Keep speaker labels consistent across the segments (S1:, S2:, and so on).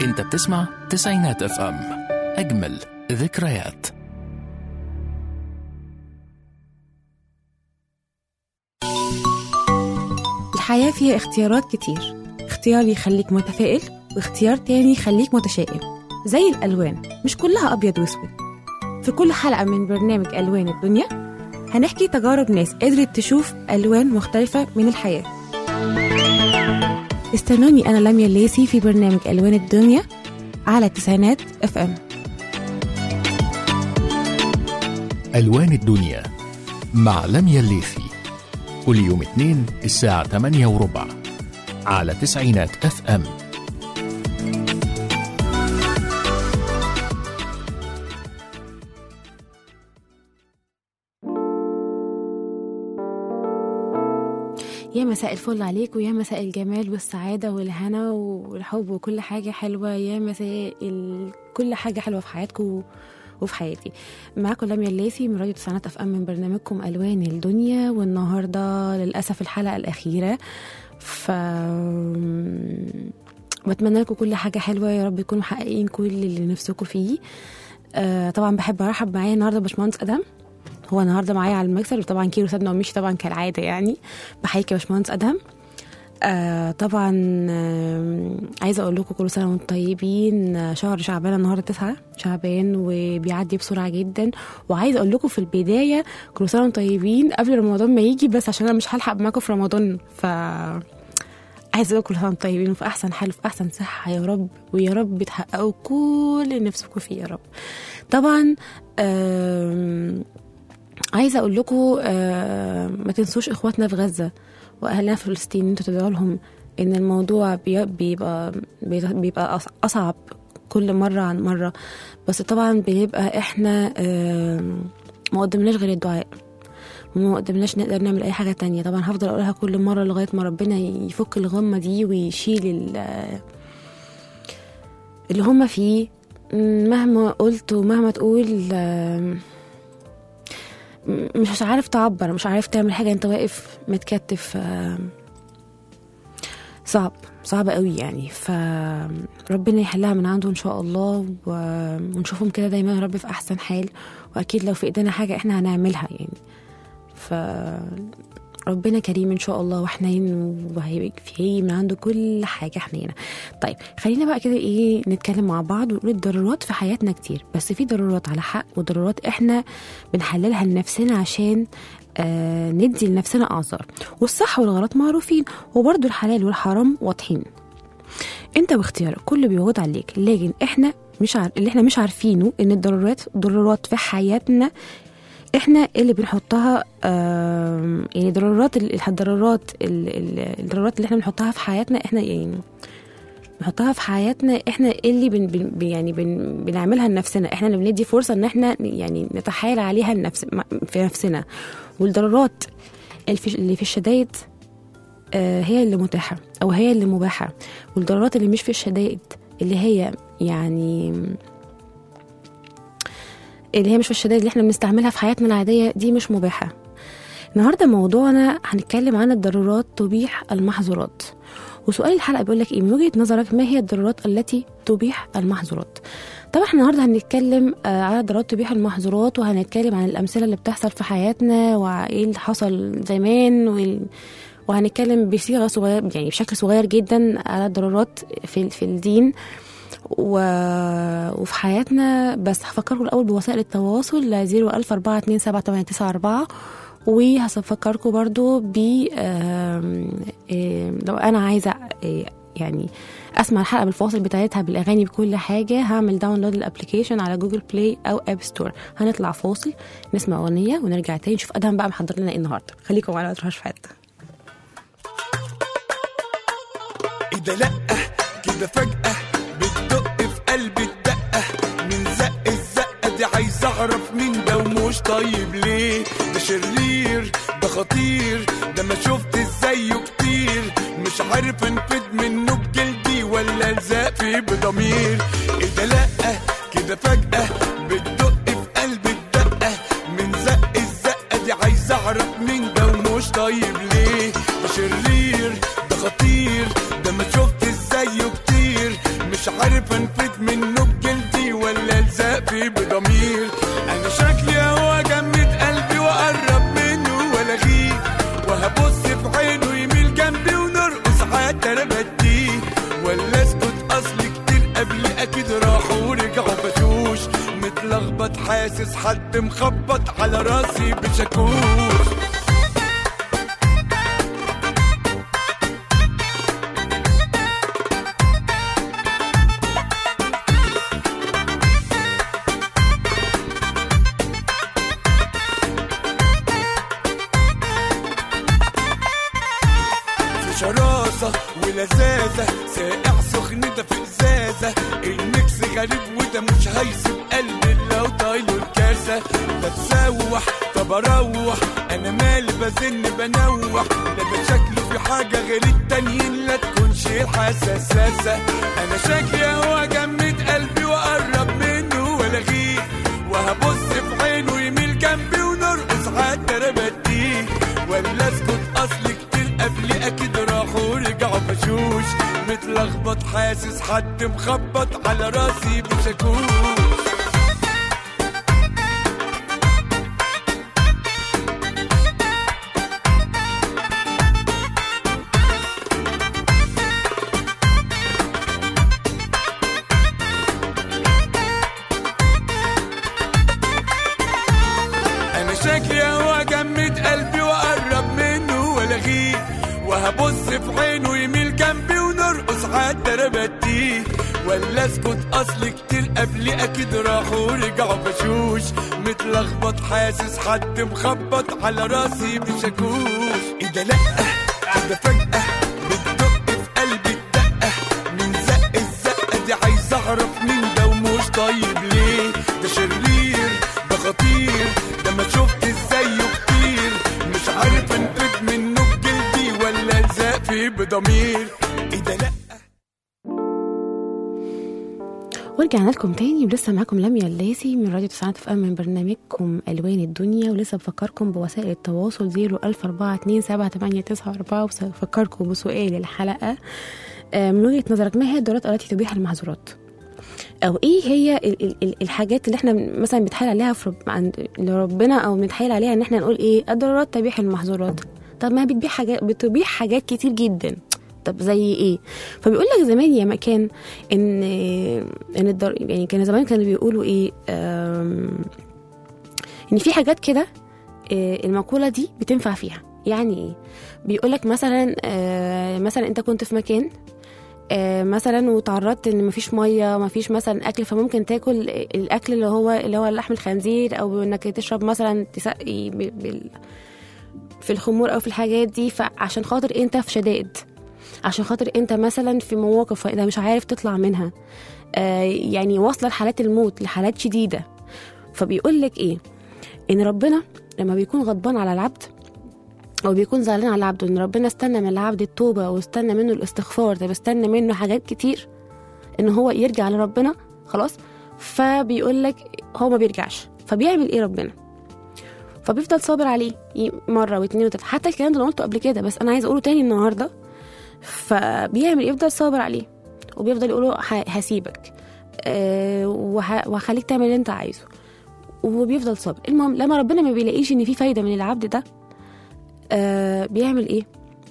S1: انت بتسمع تسعينات اف ام اجمل ذكريات
S2: الحياة فيها اختيارات كتير اختيار يخليك متفائل واختيار تاني يخليك متشائم زي الألوان مش كلها أبيض وأسود في كل حلقة من برنامج ألوان الدنيا هنحكي تجارب ناس قدرت تشوف ألوان مختلفة من الحياة استنوني أنا لميا الليسي في برنامج ألوان الدنيا على التسعينات اف ام
S1: ألوان الدنيا مع لميا الليثي كل يوم اثنين الساعة 8 وربع على تسعينات اف ام
S2: يا مساء الفل عليك ويا مساء الجمال والسعادة والهنا والحب وكل حاجة حلوة يا مساء ال... كل حاجة حلوة في حياتكم وفي حياتي معاكم لميا الليثي من راديو تسعينات اف ام من برنامجكم الوان الدنيا والنهارده للاسف الحلقه الاخيره ف بتمنى لكم كل حاجه حلوه يا رب تكونوا محققين كل اللي نفسكم فيه آه طبعا بحب ارحب معايا النهارده باشمهندس ادهم هو النهارده معايا على المكسر وطبعا كيلو سدنا ومشي طبعا كالعاده يعني بحييك يا باشمهندس ادهم آه طبعا آه عايزه اقول لكم كل سنه وانتم طيبين آه شهر شعبان النهارده تسعة شعبان وبيعدي بسرعه جدا وعايزه اقول لكم في البدايه كل سنه وانتم طيبين قبل رمضان ما يجي بس عشان انا مش هلحق معاكم في رمضان ف عايزه اقول كل سنه وانتم طيبين وفي احسن حال وفي احسن صحه يا رب ويا رب تحققوا كل اللي نفسكم فيه يا رب طبعا آم، عايزه اقول لكم ما تنسوش اخواتنا في غزه واهلنا في فلسطين انتوا تدعوا لهم ان الموضوع بي- بيبقى بيبقى أص- اصعب كل مره عن مره بس طبعا بيبقى احنا آم، ما قدمناش غير الدعاء وما قدمناش نقدر نعمل اي حاجه تانية طبعا هفضل اقولها كل مره لغايه ما ربنا يفك الغمه دي ويشيل ال- اللي هم فيه مهما قلت ومهما تقول آم، مش عارف تعبر مش عارف تعمل حاجة انت واقف متكتف آم، صعب صعب قوي يعني فربنا يحلها من عنده ان شاء الله و- ونشوفهم كده دايما يا رب في احسن حال واكيد لو في ايدينا حاجة احنا هنعملها يعني ف ربنا كريم ان شاء الله وحنين وهيكفي من عنده كل حاجه حنينه طيب خلينا بقى كده ايه نتكلم مع بعض ونقول الضرورات في حياتنا كتير بس في ضرورات على حق وضرورات احنا بنحللها لنفسنا عشان آه ندي لنفسنا اعذار والصح والغلط معروفين وبرضه الحلال والحرام واضحين انت واختيارك كله بيعود عليك لكن احنا مش عارف اللي احنا مش عارفينه ان الضرورات ضرورات في حياتنا احنا اللي بنحطها آم، يعني ضرورات ال- الضرورات ال- ال- الضرورات اللي احنا بنحطها في حياتنا احنا يعني نحطها في حياتنا احنا اللي بن بن يعني بن بنعملها لنفسنا احنا اللي بندي فرصه ان احنا يعني نتحايل عليها لنفس في نفسنا والضرورات اللي في, اللي في الشدائد آه، هي اللي متاحه او هي اللي مباحه والضرورات اللي مش في الشدائد اللي هي يعني اللي هي مش في الشدائد اللي احنا بنستعملها في حياتنا العاديه دي مش مباحه النهارده موضوعنا هنتكلم عن الضرورات تبيح المحظورات وسؤال الحلقه بيقول لك ايه من وجهه نظرك ما هي الضرورات التي تبيح المحظورات طبعا احنا النهارده هنتكلم آه، على ضرورات تبيح المحظورات وهنتكلم عن الامثله اللي بتحصل في حياتنا وايه اللي حصل زمان وال... وهنتكلم بصيغه صغيره يعني بشكل صغير جدا على الضرورات في في الدين و... وفي حياتنا بس هفكركم الاول بوسائل التواصل 014278994 وهفكركم برضو ب آم، آم، لو انا عايزه آه، يعني اسمع الحلقه بالفواصل بتاعتها بالاغاني بكل حاجه هعمل داونلود الابلكيشن على جوجل بلاي او اب ستور هنطلع فاصل نسمع اغنيه ونرجع تاني نشوف ادهم بقى محضر لنا ايه النهارده خليكم معانا ما تروحوش في حته
S3: ايه ده لأ كده فجأة بتدق في قلبي الدقة من زق الزقة دي عايز اعرف مين ده ومش طيب ليه ده شرير ده خطير ده ما شفت زيه كتير مش عارف انفد منه بجلدي ولا الزق فيه بضمير ايه ده لأ كده فجأة بتدق في قلبي الدقة من زق الزقة دي عايز اعرف مين ده ومش طيب ليه ده شرير ده خطير ده ما شفت زيه كتير مش عارف عارف انفد منه بجلدي ولا الزق فيه بضمير انا شكلي هو جمد قلبي واقرب منه ولا غير وهبص في عينه يميل جنبي ونرقص حتى انا بديه ولا اسكت اصل كتير قبل اكيد راحوا ورجعوا بشوش متلخبط حاسس حد مخبط على راسي بشاكوش في شراسة ولذاذة ساقع سخن ده في ازازة الميكس غريب وده مش هيسيب قلبي لو طايله الكاسة بتسوح طب اروح انا مالي بزن بنوح لا ده شكله في حاجة غير التانيين لا تكونش حساسة انا شكلي هو جمد قلبي واقرب منه ولا غير وهبص في عينه يميل جنبي ونرقص حتى انا بديه ولا اسكت اصل كتير قبل اكيد راحوا ورجعوا بشوش متلخبط حاسس حد مخبط على راسي بشاكوش انا شكلي هو جمد قلبي واقرب منه ولا غير وهبص في عينه يميل جنبي ونرقص حتى انا بديه ولا اسكت اصل كتير قبل اكيد راحوا ورجعوا بشوش متلخبط حاسس حد مخبط على راسي بشاكوش ايه ده لا كده فجأة بتدق في قلبي الدقة من زق الزقة دي عايز اعرف مين ده ومش طيب ليه ده شرير ده خطير ده ما شفت زيه كتير مش عارف انفد منه بجلدي ولا الزق فيه بضمير ايه ده لا
S2: ورجعنا لكم تاني ولسه معاكم لميا اللاسي من راديو تسعة اف ام من برنامجكم الوان الدنيا ولسه بفكركم بوسائل التواصل 010427894 وبفكركم بسؤال الحلقه آه، من وجهه نظرك ما هي الدورات التي تبيح المحظورات؟ او ايه هي ال- ال- ال- الحاجات اللي احنا مثلا بنتحايل عليها في رب... عند لربنا او بنتحايل عليها ان احنا نقول ايه الضرورات تبيح المحظورات طب ما بتبيح حاجات بتبيح حاجات كتير جدا طب زي ايه فبيقول لك زمان يا مكان ان ان الدر... يعني كان زمان كانوا بيقولوا ايه آم، ان في حاجات كده آه، المقوله دي بتنفع فيها يعني ايه بيقول لك مثلا آه، مثلا انت كنت في مكان آه، مثلا وتعرضت ان مفيش ميه مفيش مثلا اكل فممكن تاكل الاكل اللي هو اللي هو لحم الخنزير او انك تشرب مثلا تسقي ب- بال في الخمور او في الحاجات دي فعشان خاطر انت في شدائد عشان خاطر انت مثلا في مواقف انت مش عارف تطلع منها آه يعني واصله لحالات الموت لحالات شديده فبيقول لك ايه ان ربنا لما بيكون غضبان على العبد او بيكون زعلان على العبد ان ربنا استنى من العبد التوبه واستنى منه الاستغفار طب استنى منه حاجات كتير ان هو يرجع لربنا خلاص فبيقول لك هو ما بيرجعش فبيعمل ايه ربنا فبيفضل صابر عليه ي- مره واثنين وثلاثه حتى الكلام ده انا قلته قبل كده بس انا عايز اقوله تاني النهارده فبيعمل يفضل صابر عليه وبيفضل يقوله ه- هسيبك أه وه- وهخليك تعمل اللي انت عايزه وبيفضل صابر المهم لما ربنا ما بيلاقيش ان في فايده من العبد ده أه بيعمل ايه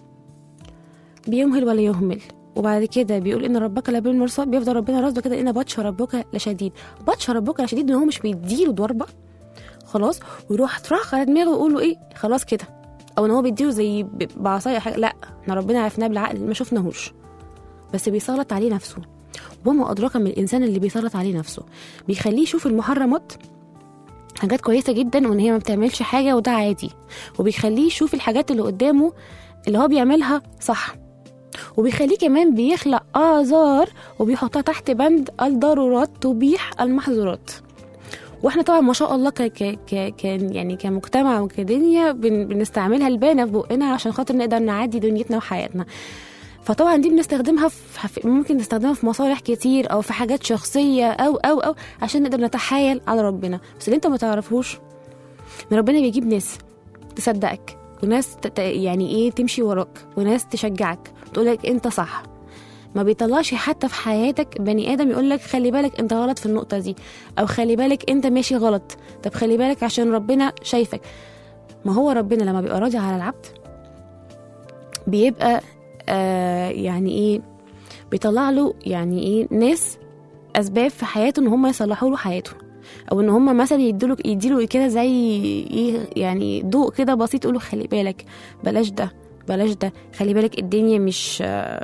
S2: بيمهل ولا يهمل وبعد كده بيقول ان ربك لبالمرصاد بيفضل ربنا رصده كده ان بطش ربك لشديد بطش ربك لشديد ان هو مش بيديله ضربه خلاص ويروح تروح على دماغه ويقول له ايه خلاص كده او ان هو بيديله زي ب- بعصايه حاجه لا احنا ربنا عرفناه بالعقل ما شفناهوش بس بيسلط عليه نفسه وما ادراك من الانسان اللي بيسلط عليه نفسه بيخليه يشوف المحرمات حاجات كويسه جدا وان هي ما بتعملش حاجه وده عادي وبيخليه يشوف الحاجات اللي قدامه اللي هو بيعملها صح وبيخليه كمان بيخلق اعذار وبيحطها تحت بند الضرورات تبيح المحظورات واحنا طبعا ما شاء الله ك ك ك كان يعني كمجتمع وكدنيا بن بنستعملها البانه في بقنا عشان خاطر نقدر نعدي دنيتنا وحياتنا فطبعا دي بنستخدمها في في- ممكن نستخدمها في مصالح كتير او في حاجات شخصيه او او او عشان نقدر نتحايل على ربنا بس اللي انت ما تعرفوش ان ربنا بيجيب ناس تصدقك وناس تت... يعني ايه تمشي وراك وناس تشجعك تقول لك انت صح ما بيطلعش حتى في حياتك بني ادم يقول لك خلي بالك انت غلط في النقطه دي او خلي بالك انت ماشي غلط طب خلي بالك عشان ربنا شايفك ما هو ربنا لما بيبقى راضي على العبد بيبقى آه يعني ايه بيطلع له يعني ايه ناس اسباب في حياته ان هم يصلحوا له حياته او ان هم مثلا يديله يديله كده زي ايه يعني ضوء كده بسيط يقولوا خلي بالك بلاش ده بلاش ده خلي بالك الدنيا مش آه،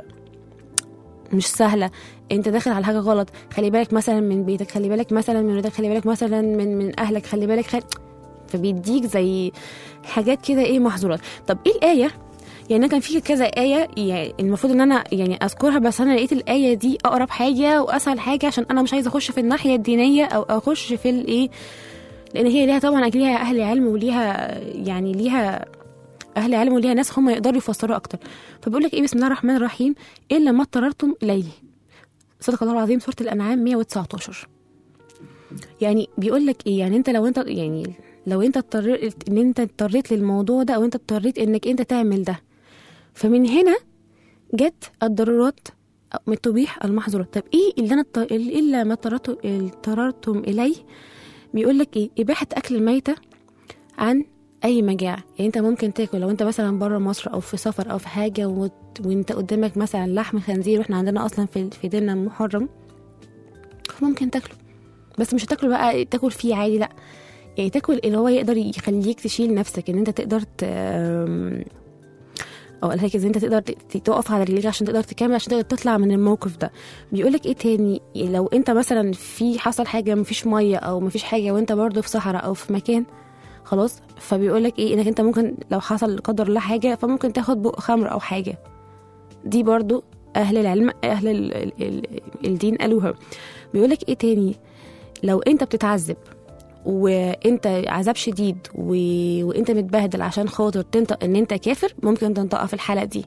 S2: مش سهله انت داخل على حاجه غلط خلي بالك مثلا من بيتك خلي بالك مثلا من ولادك خلي بالك مثلا من من اهلك خلي بالك خلي... فبيديك زي حاجات كده ايه محظورات طب ايه الايه يعني انا كان في كذا ايه يعني المفروض ان انا يعني اذكرها بس انا لقيت الايه دي اقرب حاجه واسهل حاجه عشان انا مش عايزه اخش في الناحيه الدينيه او اخش في الايه لان هي ليها طبعا أكيد ليها اهل علم وليها يعني ليها اهل علم وليها ناس هم يقدروا يفسروا اكتر فبيقول لك ايه بسم الله الرحمن الرحيم الا ما اضطررتم اليه صدق الله العظيم سوره الانعام 119 يعني بيقول لك ايه يعني انت لو انت يعني لو انت اضطريت ان انت اضطريت للموضوع ده او انت اضطريت انك انت تعمل ده فمن هنا جت الضرورات من تبيح المحظورات طب ايه اللي انا اضط- الا ما اضطررت- اضطررتم اليه بيقول لك ايه اباحه اكل الميته عن اي مجاعه يعني انت ممكن تاكل لو انت مثلا بره مصر او في سفر او في حاجه وت... وانت قدامك مثلا لحم خنزير واحنا عندنا اصلا في في ديننا محرم ممكن تاكله بس مش هتاكله بقى تاكل فيه عادي لا يعني تاكل اللي هو يقدر يخليك تشيل نفسك ان انت تقدر ت... أم، او قال لك ازاي انت تقدر ت- تقف على رجليك عشان تقدر تكمل عشان تقدر تطلع من الموقف ده بيقول لك ايه تاني لو انت مثلا في حصل حاجه مفيش ميه او مفيش حاجه وانت برضه في صحراء او في مكان خلاص فبيقول لك ايه انك انت ممكن لو حصل لا قدر الله حاجه فممكن تاخد بق خمر او حاجه دي برضو اهل العلم اهل ال ال ال الدين قالوها بيقول لك ايه تاني لو انت بتتعذب وانت عذاب شديد و... وانت متبهدل عشان خاطر تنطق ان انت كافر ممكن تنطقها في الحاله دي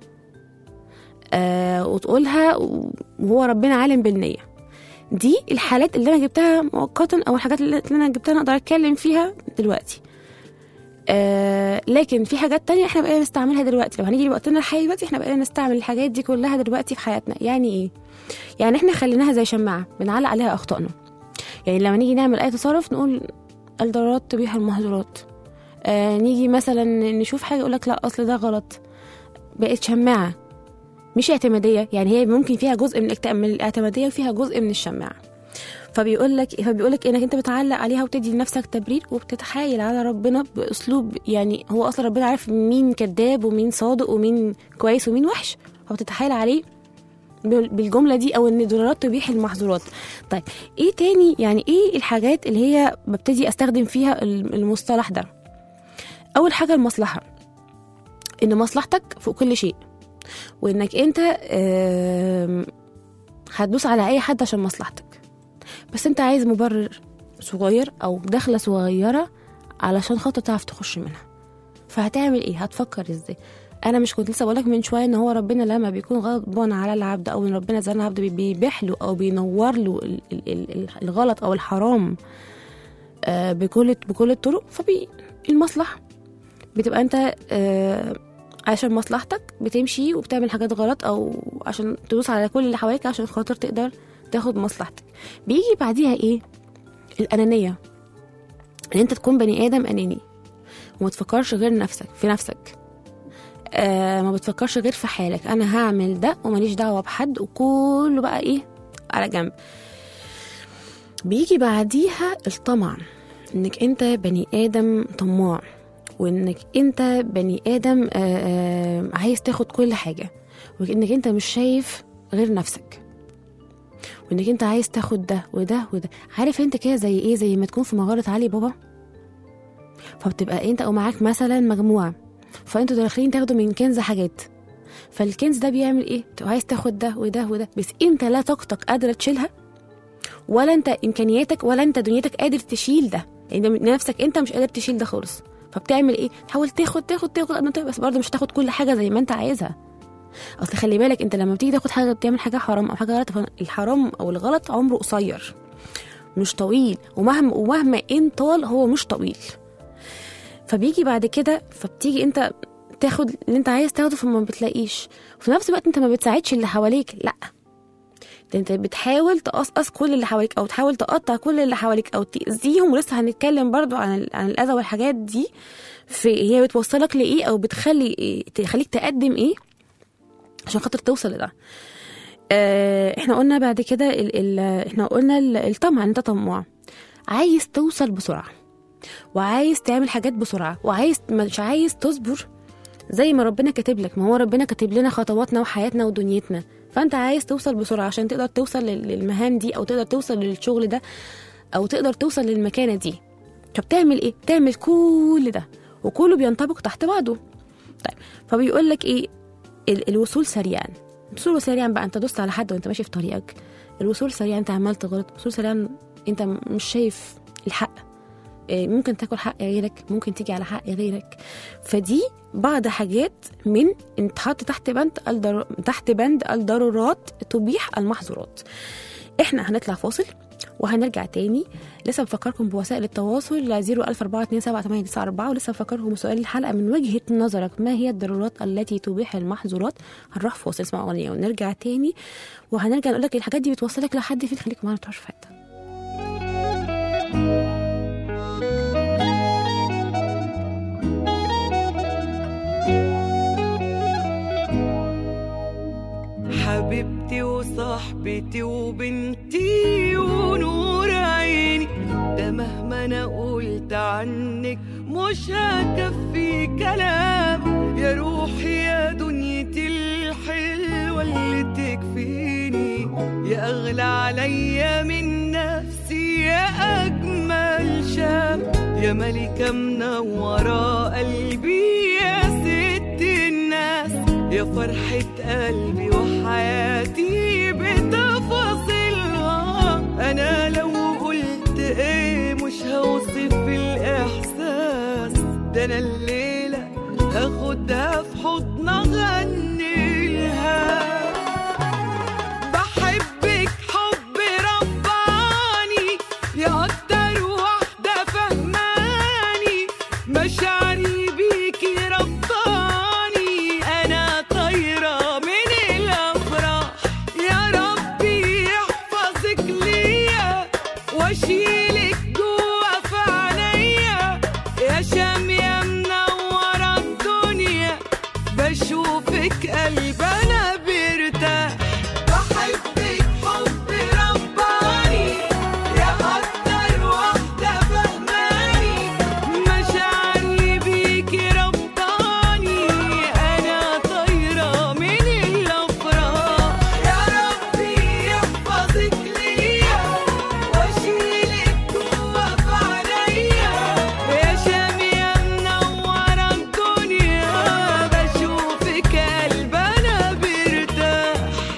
S2: آه وتقولها وهو ربنا عالم بالنيه دي الحالات اللي انا جبتها مؤقتا او الحاجات اللي انا جبتها انا اقدر اتكلم فيها دلوقتي آه لكن في حاجات تانية احنا بقينا نستعملها دلوقتي لو هنيجي لوقتنا الحالي دلوقتي احنا بقينا نستعمل الحاجات دي كلها دلوقتي في حياتنا يعني ايه يعني احنا خليناها زي شماعة بنعلق عليها اخطائنا يعني لما نيجي نعمل اي تصرف نقول الضرورات تبيح المحظورات آه نيجي مثلا نشوف حاجة يقولك لا اصل ده غلط بقت شماعة مش اعتمادية يعني هي ممكن فيها جزء من الاكت- من الاعتمادية وفيها جزء من الشماعة فبيقول لك فبيقول لك انك انت بتعلق عليها وتدي لنفسك تبرير وبتتحايل على ربنا باسلوب يعني هو اصلا ربنا عارف مين كذاب ومين صادق ومين كويس ومين وحش فبتتحايل عليه بال- بالجمله دي او ان الضرورات تبيح المحظورات طيب ايه تاني يعني ايه الحاجات اللي هي ببتدي استخدم فيها الم- المصطلح ده اول حاجه المصلحه ان مصلحتك فوق كل شيء وانك انت آم، هتدوس على اي حد عشان مصلحتك بس انت عايز مبرر صغير او دخله صغيره علشان خاطر تعرف تخش منها فهتعمل ايه هتفكر ازاي انا مش كنت لسه بقولك من شويه ان هو ربنا لما بيكون غضبان على العبد او ان ربنا زعلان العبد بي- بيبيح له او بينور له ال- ال- ال- الغلط او الحرام آه، بكل بكل الطرق فالمصلحه بتبقى انت آه، عشان مصلحتك بتمشي وبتعمل حاجات غلط او عشان تدوس على كل اللي حواليك عشان خاطر تقدر تاخد مصلحتك بيجي بعديها ايه الانانيه ان انت تكون بني ادم اناني وما تفكرش غير نفسك في نفسك آه ما بتفكرش غير في حالك انا هعمل ده وماليش دعوه بحد وكله بقى ايه على جنب بيجي بعديها الطمع انك انت بني ادم طماع وانك انت بني ادم آه آه عايز تاخد كل حاجه وانك انت مش شايف غير نفسك وانك انت عايز تاخد ده وده وده عارف انت كده زي ايه زي ما تكون في مغاره علي بابا فبتبقى انت ومعاك مثلا مجموعه فانتوا داخلين تاخدوا من كنز حاجات فالكنز ده بيعمل ايه تبقى عايز تاخد ده وده وده بس انت لا طاقتك قادره تشيلها ولا انت امكانياتك ولا انت دنيتك قادر تشيل ده يعني من نفسك انت مش قادر تشيل ده خالص فبتعمل ايه تحاول تاخد تاخد تاخد قد ما تقدر، بس برضه مش هتاخد كل حاجه زي ما انت عايزها اصل خلي بالك انت لما بتيجي تاخد حاجه بتعمل حاجه حرام او حاجه غلط فالحرام او الغلط عمره قصير مش طويل ومهما ومهما ان طال هو مش طويل فبيجي بعد كده فبتيجي انت تاخد اللي انت عايز تاخده فما بتلاقيش وفي نفس الوقت انت ما بتساعدش اللي حواليك لا ده انت بتحاول تقصقص كل اللي حواليك او تحاول تقطع كل اللي حواليك او تاذيهم ولسه هنتكلم برضو عن ال- عن الاذى والحاجات دي في هي بتوصلك لايه او بتخلي إيه تخليك تقدم ايه عشان خاطر توصل لده آه، احنا قلنا بعد كده ال ال احنا قلنا ال- الطمع انت طماع عايز توصل بسرعه وعايز تعمل حاجات بسرعه وعايز مش عايز تصبر زي ما ربنا كاتب لك ما هو ربنا كاتب لنا خطواتنا وحياتنا ودنيتنا فانت عايز توصل بسرعه عشان تقدر توصل لل- للمهام دي او تقدر توصل للشغل ده او تقدر توصل للمكانه دي فبتعمل ايه بتعمل كل ده وكله بينطبق تحت بعضه طيب فبيقول لك ايه ال- الوصول سريعا الوصول سريعا بقى انت دوست على حد وانت ماشي في طريقك الوصول سريعا انت عمال تغلط الوصول سريعا انت م- مش شايف الحق إيه، ممكن تاكل حق غيرك ممكن تيجي على حق غيرك فدي بعض حاجات من ان تحط تحت بند الضر... تحت بند الضرورات تبيح المحظورات احنا هنطلع فاصل وهنرجع تاني لسه بفكركم بوسائل التواصل 014278994 ولسه بفكركم بسؤال الحلقه من وجهه نظرك ما هي الضرورات التي تبيح المحظورات هنروح فاصل اسمع اغنيه ونرجع تاني وهنرجع نقول لك الحاجات دي بتوصلك لحد فين خليك معانا ما تروحش في حته
S4: حبيبتي وصاحبتي وبنتي ونور عيني ده مهما انا قلت عنك مش هكفي كلام يا روحي يا دنيتي الحلوة اللي تكفيني يا اغلى عليا من نفسي يا اجمل شام يا ملكة منورة قلبي يا ست الناس يا فرحة قلبي وحياتي بتفاصيلها أنا لو قلت إيه مش هوصف الإحساس ده أنا الليلة هاخدها في حضن أغنيها بحبك حب رباني يا أكتر واحدة فهماني مشاعري بيكي ربطاني أنا طايرة من الأفراح يا ربي يحفظك ليا واشيلك جوا في عينيا يا شام يا منورة الدنيا بشوفك قلبنا بيرتاح بحبك حب رباني يا أكتر واحدة فهماني مشاعري بيكي ربطاني أنا طايرة من الأفراح يا ربي يحفظك ليا واشيلك جوا في عينيا يا شام يا منورة الدنيا بشوفك قلبنا بيرتاح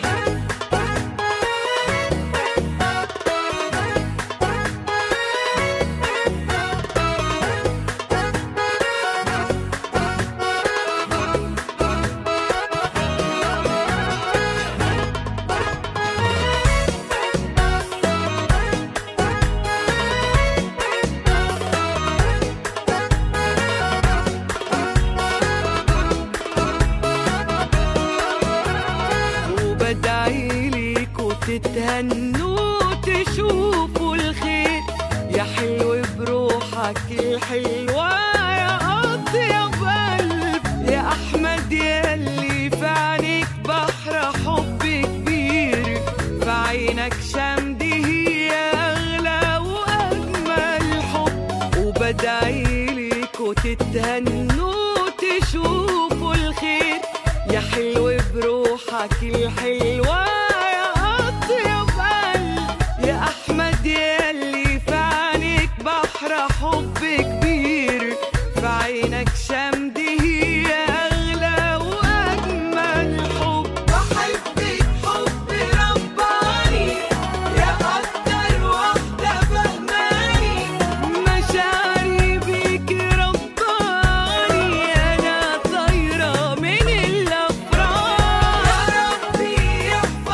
S4: وبدعي ليك وتتهنوا وتشوفوا الخير يا حلو بروحك الحلوة يا أطيب قلب يا أحمد ياللي في عينيك بحر حب كبير في عينك شمدي هي أغلى وأجمل حب وبدعي ليك وتتهنوا وتشوفوا الخير يا حلو بروحك الحلوة يا أطيب قلب يا أحمد ياللي في عينيك بحر حب كبير في عينك شمدي هي أغلى وأجمل حب بحبك حب رباني يا أكتر واحدة فهماني مشاعري بيك رباني أنا طايرة من الأفراح يا ربي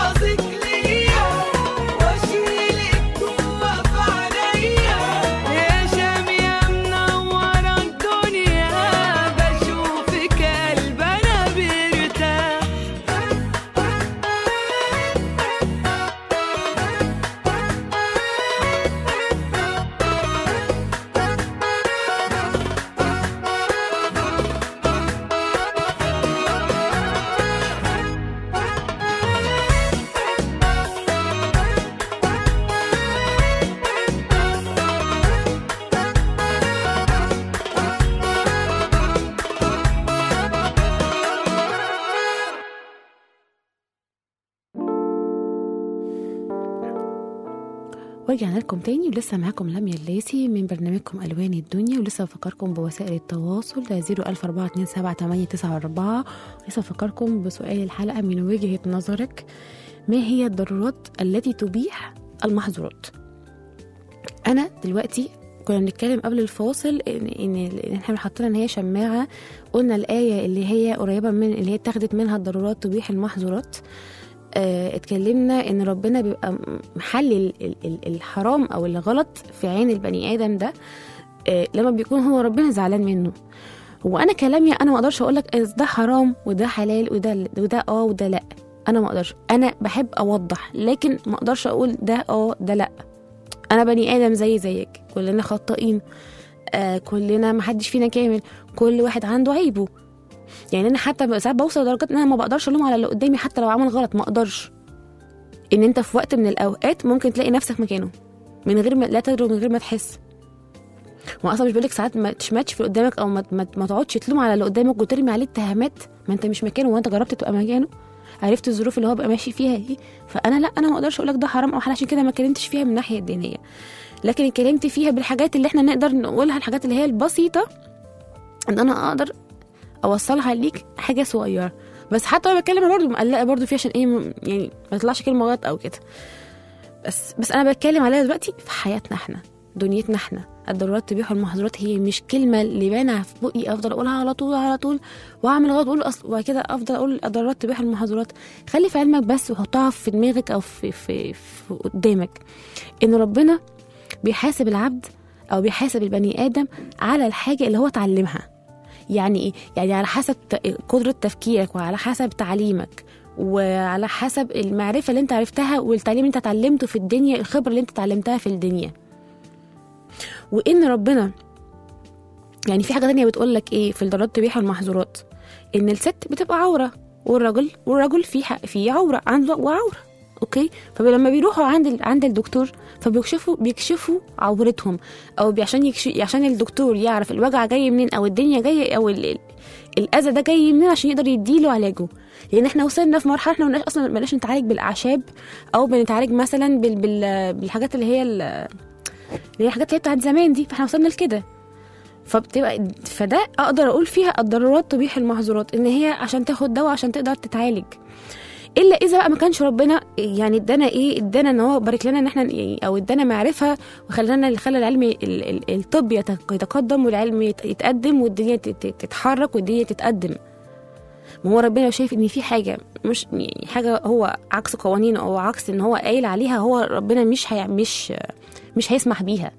S2: ورجعنا لكم تاني ولسه معاكم لميا الليسي من برنامجكم ألوان الدنيا ولسه بفكركم بوسائل التواصل 014278994 ولسه بفكركم بسؤال الحلقة من وجهة نظرك ما هي الضرورات التي تبيح المحظورات أنا دلوقتي كنا بنتكلم قبل الفاصل ان ان إن احنا حطينا ان هي شماعه قلنا الايه اللي هي قريبه من اللي هي اتخذت منها الضرورات تبيح المحظورات آه، اتكلمنا ان ربنا بيبقى محلل ال- ال- الحرام او الغلط في عين البني ادم ده آه، لما بيكون هو ربنا زعلان منه وانا كلامي انا ما اقدرش اقول لك ده حرام وده حلال وده وده اه وده لا انا ما اقدرش انا بحب اوضح لكن ما اقدرش اقول ده اه ده لا انا بني ادم زي زيك كلنا خطائين آه كلنا ما حدش فينا كامل كل واحد عنده عيبه يعني انا حتى ساعات بوصل لدرجات ان انا ما بقدرش الوم على اللي قدامي حتى لو عمل غلط ما اقدرش ان انت في وقت من الاوقات ممكن تلاقي نفسك مكانه من غير ما لا تدري من غير ما تحس هو اصلا مش بقولك ساعات ما تشمتش في اللي قدامك او ما, ما, ما تقعدش تلوم على اللي قدامك وترمي عليه اتهامات ما انت مش مكانه وانت جربت تبقى مكانه عرفت الظروف اللي هو بقى ماشي فيها دي فانا لا انا ما اقدرش اقول لك ده حرام او حلال عشان كده ما اتكلمتش فيها من الناحيه الدينيه لكن اتكلمت فيها بالحاجات اللي احنا نقدر نقولها الحاجات اللي هي البسيطه ان انا اقدر اوصلها ليك حاجه صغيره بس حتى وانا بتكلم برضه مقلقه برضه فيه عشان ايه م- يعني ما تطلعش كلمه غلط او كده بس بس انا بتكلم عليها دلوقتي في حياتنا احنا دنيتنا احنا الضرورات تبيح المحظورات هي مش كلمه اللي بانها في بقي افضل اقولها على طول على طول واعمل غلط واقول اصل وبعد كده افضل اقول الضرورات تبيح المحظورات خلي في علمك بس وحطها في دماغك او في في, في قدامك ان ربنا بيحاسب العبد او بيحاسب البني ادم على الحاجه اللي هو اتعلمها يعني ايه يعني على حسب ت- قدره تفكيرك وعلى حسب تعليمك وعلى حسب المعرفه اللي انت عرفتها والتعليم اللي انت اتعلمته في الدنيا الخبره اللي انت اتعلمتها في الدنيا وان ربنا يعني في حاجه تانية بتقول لك ايه في الضرورات تبيح المحظورات ان الست بتبقى عوره والرجل والرجل في حق في عوره عنده وعوره اوكي فلما بيروحوا عند ال- عند الدكتور فبيكشفوا بيكشفوا عورتهم او بي- عشان يكشف عشان الدكتور يعرف الوجع جاي منين او الدنيا جايه او ال... ال- الاذى ده جاي منين عشان يقدر يديله علاجه لان احنا وصلنا في مرحله احنا مبقناش اصلا مبقناش نتعالج بالاعشاب او بنتعالج مثلا بال... بال... بالحاجات اللي هي ال... اللي هي الحاجات اللي هي بتاعت زمان دي فاحنا وصلنا لكده فبتبقى فده اقدر اقول فيها الضرورات تبيح المحظورات ان هي عشان تاخد دواء عشان تقدر تتعالج الا اذا بقى ما كانش ربنا يعني ادانا ايه ادانا ان هو بارك لنا ان احنا يعني او ادانا معرفه وخلانا خلى العلم ال- ال- الطب يتق- يتقدم والعلم يت- يتقدم والدنيا تت- تتحرك والدنيا تتقدم ما هو ربنا لو شايف ان في حاجه مش يعني حاجه هو عكس قوانينه او عكس ان هو قايل عليها هو ربنا مش هي مش مش هيسمح بيها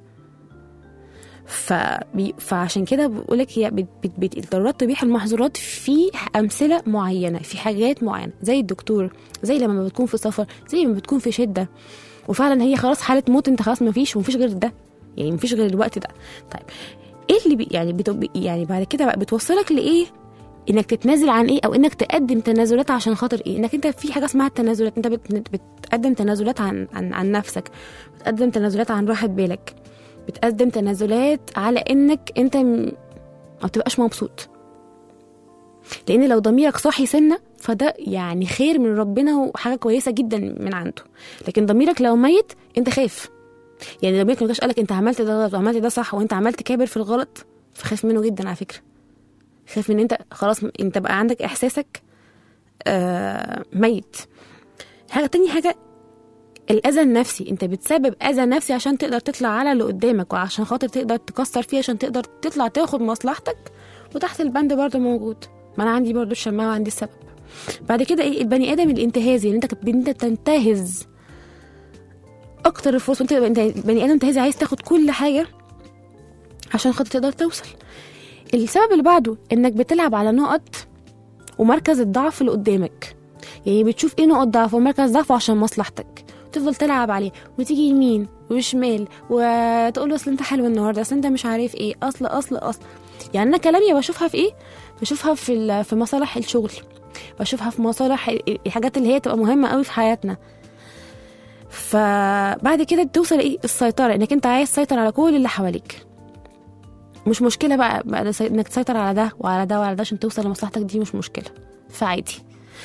S2: فبي فعشان كده بقول لك هي بت بت بت الضرورات تبيح المحظورات في امثله معينه في حاجات معينه زي الدكتور زي لما بتكون في سفر زي لما بتكون في شده وفعلا هي خلاص حاله موت انت خلاص ما فيش ومفيش غير ده يعني مفيش غير الوقت ده طيب ايه اللي بي يعني بت يعني بعد كده بقى بتوصلك لايه انك تتنازل عن ايه او انك تقدم تنازلات عشان خاطر ايه انك انت في حاجه اسمها التنازلات انت بت بتقدم تنازلات عن عن عن نفسك بتقدم تنازلات عن راحه بالك بتقدم تنازلات على انك انت م- ما بتبقاش مبسوط لان لو ضميرك صاحي سنه فده يعني خير من ربنا وحاجه كويسه جدا من عنده لكن ضميرك لو ميت انت خايف يعني ضميرك ما جاش قالك انت عملت ده غلط وعملت ده صح وانت عملت كابر في الغلط فخاف منه جدا على فكره خايف من انت خلاص انت بقى عندك احساسك آه ميت حاجه تاني حاجه الاذى النفسي انت بتسبب اذى نفسي عشان تقدر تطلع على اللي قدامك وعشان خاطر تقدر تكسر فيه عشان تقدر تطلع تاخد مصلحتك وتحت البند برضه موجود ما انا عندي برضه الشماعه وعندي السبب بعد كده ايه البني ادم الانتهازي اللي انت انت تنتهز اكتر الفرص انت انت بني ادم انتهازي عايز تاخد كل حاجه عشان خاطر تقدر توصل السبب اللي بعده انك بتلعب على نقط ومركز الضعف اللي قدامك يعني بتشوف ايه نقط ضعف ومركز ضعفه عشان مصلحتك تفضل تلعب عليه وتيجي يمين وشمال وتقول له اصل انت حلو النهارده اصل انت مش عارف ايه اصل اصل اصل يعني انا كلامي بشوفها في ايه بشوفها في ال- في مصالح الشغل بشوفها في مصالح ال- الحاجات اللي هي تبقى مهمه قوي في حياتنا فبعد كده بتوصل ايه السيطره انك انت عايز تسيطر على كل اللي حواليك مش مشكله بقى, بقى ده سي- انك تسيطر على ده وعلى ده وعلى ده عشان توصل لمصلحتك دي مش مشكله فعادي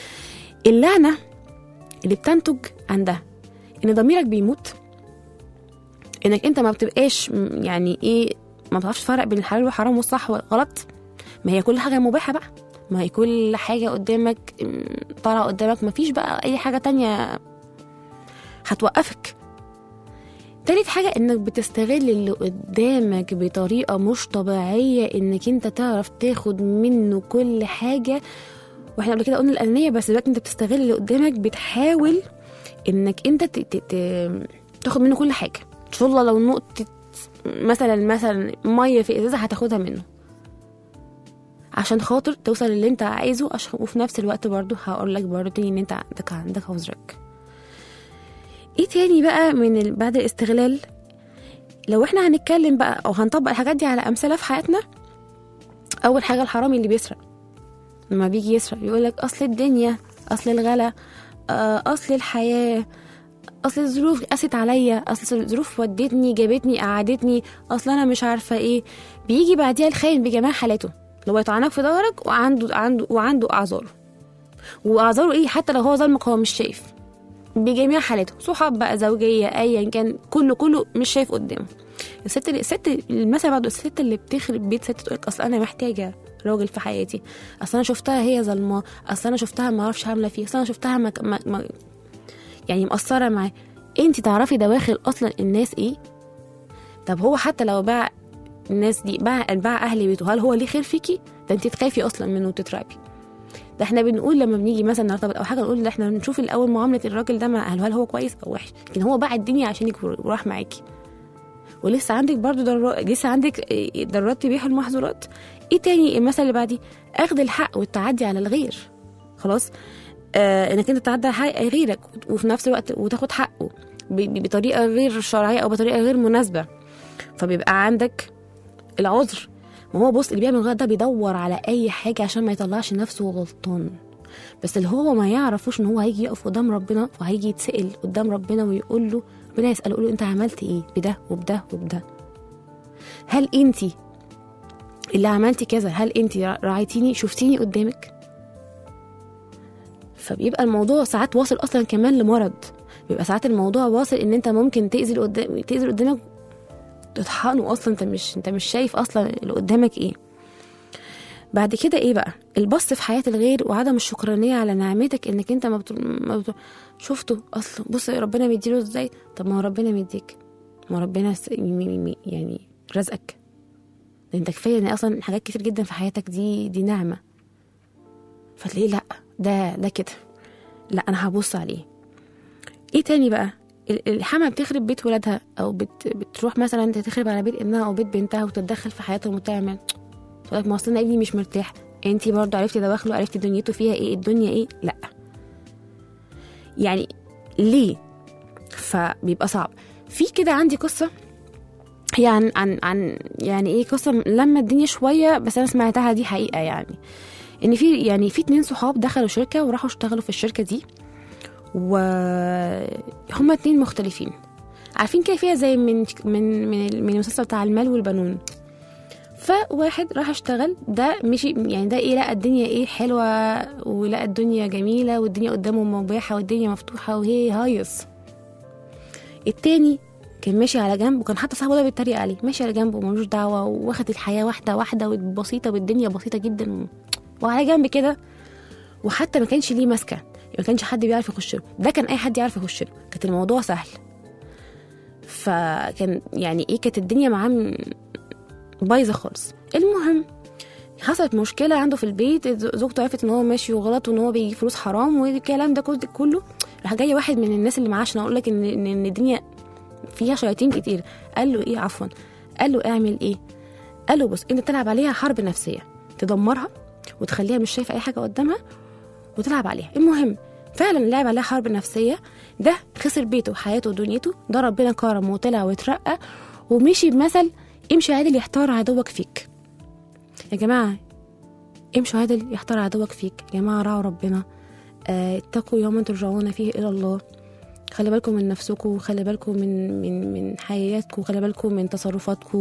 S2: اللعنه اللي بتنتج عن ده ان ضميرك بيموت انك انت ما بتبقاش م- يعني ايه ما بتعرفش تفرق بين الحلال والحرام والصح والغلط ما هي كل حاجه مباحه بقى ما هي كل حاجه قدامك م، طالعه قدامك ما فيش بقى اي حاجه تانية هتوقفك تالت حاجة انك بتستغل اللي قدامك بطريقة مش طبيعية انك انت تعرف تاخد منه كل حاجة واحنا قبل كده قلنا الأنانية بس دلوقتي انت بتستغل اللي قدامك بتحاول انك انت ت... ت... ت... تاخد منه كل حاجة ان شاء الله لو نقطة مثلا مثلا مية في ازازة هتاخدها منه عشان خاطر توصل اللي انت عايزه عشان وفي نفس الوقت برضو هقول لك برضو تاني ان انت عندك عندك عذرك ايه تاني بقى من ال... بعد الاستغلال لو احنا هنتكلم بقى او هنطبق الحاجات دي على امثله في حياتنا اول حاجه الحرامي اللي بيسرق لما بيجي يسرق يقول لك اصل الدنيا اصل الغلا آه، اصل الحياه اصل الظروف قست عليا اصل الظروف ودتني جابتني قعدتني اصل انا مش عارفه ايه بيجي بعديها الخاين بجميع حالاته لو يطعنك في ظهرك وعنده عنده وعنده اعذاره واعذاره ايه حتى لو هو ظلمك هو مش شايف بجميع حالاته صحاب بقى زوجيه ايا كان كله كله مش شايف قدامه الست اللي الست المثل بعده الست اللي بتخرب بيت ست تقولك اصل انا محتاجه راجل في حياتي اصل انا شفتها هي ظلماه اصل انا شفتها ما اعرفش عامله فيه اصل انا شفتها ما ما ما يعني مقصره معاه انت تعرفي دواخل اصلا الناس ايه طب هو حتى لو باع الناس دي باع باع اهل بيته هل هو ليه خير فيكي ده انت تخافي اصلا منه وتترعبي ده احنا بنقول لما بنيجي مثلا نرتبط او حاجه نقول ده احنا بنشوف الاول معامله الراجل ده مع اهله هل هو كويس او وحش لكن هو باع الدنيا عشانك وراح معاكي ولسه عندك برضو در... لسه عندك إيه، ضرورات تبيح المحظورات ايه تاني المثل اللي بعديه اخذ الحق والتعدي على الغير خلاص آه انك انت تعدي على حق غيرك وفي نفس الوقت وتاخد حقه ب... ب- بطريقه غير شرعيه او بطريقه غير مناسبه فبيبقى عندك العذر ما هو بص اللي بيعمل غلط ده بيدور على اي حاجه عشان ما يطلعش نفسه غلطان بس اللي هو ما يعرفوش ان هو هيجي يقف قدام ربنا وهيجي يتسال قدام ربنا ويقول له ربنا يساله يقول له انت عملت ايه بده وبده وبده هل انت اللي عملتي كذا هل انت راعيتيني شفتيني قدامك فبيبقى الموضوع ساعات واصل اصلا كمان لمرض بيبقى ساعات الموضوع واصل ان انت ممكن تاذي اللي قدام تاذي اللي قدامك تطحنه اصلا انت مش انت مش شايف اصلا اللي قدامك ايه بعد كده ايه بقى البص في حياه الغير وعدم الشكرانيه على نعمتك انك انت ما, بت... ما بت... شفته اصلا بص ربنا بيديله ازاي طب ما هو ربنا مديك ما هو ربنا س... م- م- م- يعني رزقك ده انت كفايه ان اصلا حاجات كتير جدا في حياتك دي دي نعمه فتلاقيه لا ده ده كده لا انا هبص عليه ايه تاني بقى ال- الحما بتخرب بيت ولادها او بت... بتروح مثلا تخرب على بيت ابنها او بيت بنتها وتتدخل في حياتهم وتعمل تقول لك ما اصل انا ابني مش مرتاح انتي برضه عرفتي دواخله عرفتي دنيته فيها ايه الدنيا ايه لا يعني ليه فبيبقى صعب في كده عندي قصه هي عن عن عن يعني ايه قصه لما الدنيا شويه بس انا سمعتها دي حقيقه يعني ان في يعني في اتنين صحاب دخلوا شركه وراحوا اشتغلوا في الشركه دي وهما اتنين مختلفين عارفين كده فيها زي من من من من المسلسل بتاع المال والبنون فواحد راح اشتغل ده مشي يعني ده ايه لقى الدنيا ايه حلوه ولقى الدنيا جميله والدنيا قدامه مباحه والدنيا مفتوحه وهي هايص التاني كان ماشي على جنب وكان حتى صاحبه ده بيتريق عليه ماشي على جنب وملوش دعوه واخد الحياه واحده واحده وبسيطه والدنيا بسيطه جدا وعلى جنب كده وحتى ما كانش ليه ماسكه ما كانش حد بيعرف يخش له ده كان اي حد يعرف يخش له كانت الموضوع سهل فكان يعني ايه كانت الدنيا معاه م- بايظه خالص المهم حصلت مشكلة عنده في البيت ز- زوجته عرفت ان هو ماشي وغلط وان هو بيجي فلوس حرام والكلام ده كله- كله راح جاي واحد من الناس اللي معاه عشان اقول لك ان ان إن الدنيا فيها شياطين كتير قال له ايه عفوا قال له اعمل ايه قال له بص انت تلعب عليها حرب نفسيه تدمرها وتخليها مش شايفه اي حاجه قدامها وتلعب عليها المهم فعلا لعب عليها حرب نفسيه ده خسر بيته وحياته ودنيته ده ربنا كرمه وطلع واترقى ومشي بمثل امشي عادل يحتار عدوك فيك يا جماعه امشوا عادل يحتار عدوك فيك يا جماعه راعوا ربنا آه، اتقوا يوما ترجعون فيه الى الله خلي بالكم من نفسكم وخلي بالكم من من من حياتكم وخلي بالكم من تصرفاتكم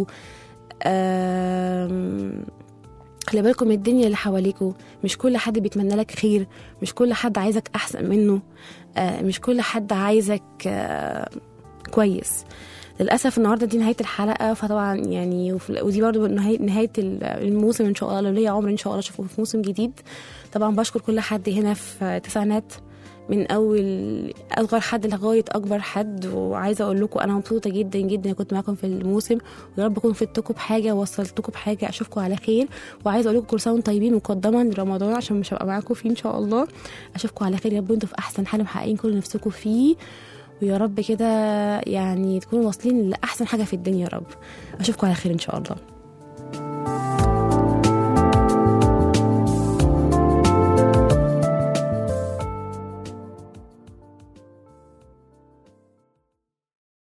S2: آم، خلي بالكم من الدنيا اللي حواليكوا مش كل حد بيتمنى لك خير مش كل حد عايزك احسن منه آه، مش كل حد عايزك آه، كويس للاسف النهارده دي نهايه الحلقه فطبعا يعني وفي- ودي برضو نهايه نهايه ال- الموسم ان شاء الله لو ليا عمر ان شاء الله اشوفكم في موسم جديد طبعا بشكر كل حد هنا في تسعينات من اول اصغر حد لغايه اكبر حد وعايزه اقول لكم انا مبسوطه جدا جدا كنت معاكم في الموسم ويا رب اكون فدتكم بحاجه وصلتكم بحاجه اشوفكم على خير وعايزه اقول لكم كل سنه وانتم طيبين مقدما لرمضان عشان مش هبقى معاكم فيه ان شاء الله اشوفكم على خير يا رب انتوا في احسن حال محققين كل اللي نفسكم فيه ويا رب كده يعني تكونوا واصلين لاحسن حاجه في الدنيا يا رب اشوفكم على خير ان شاء الله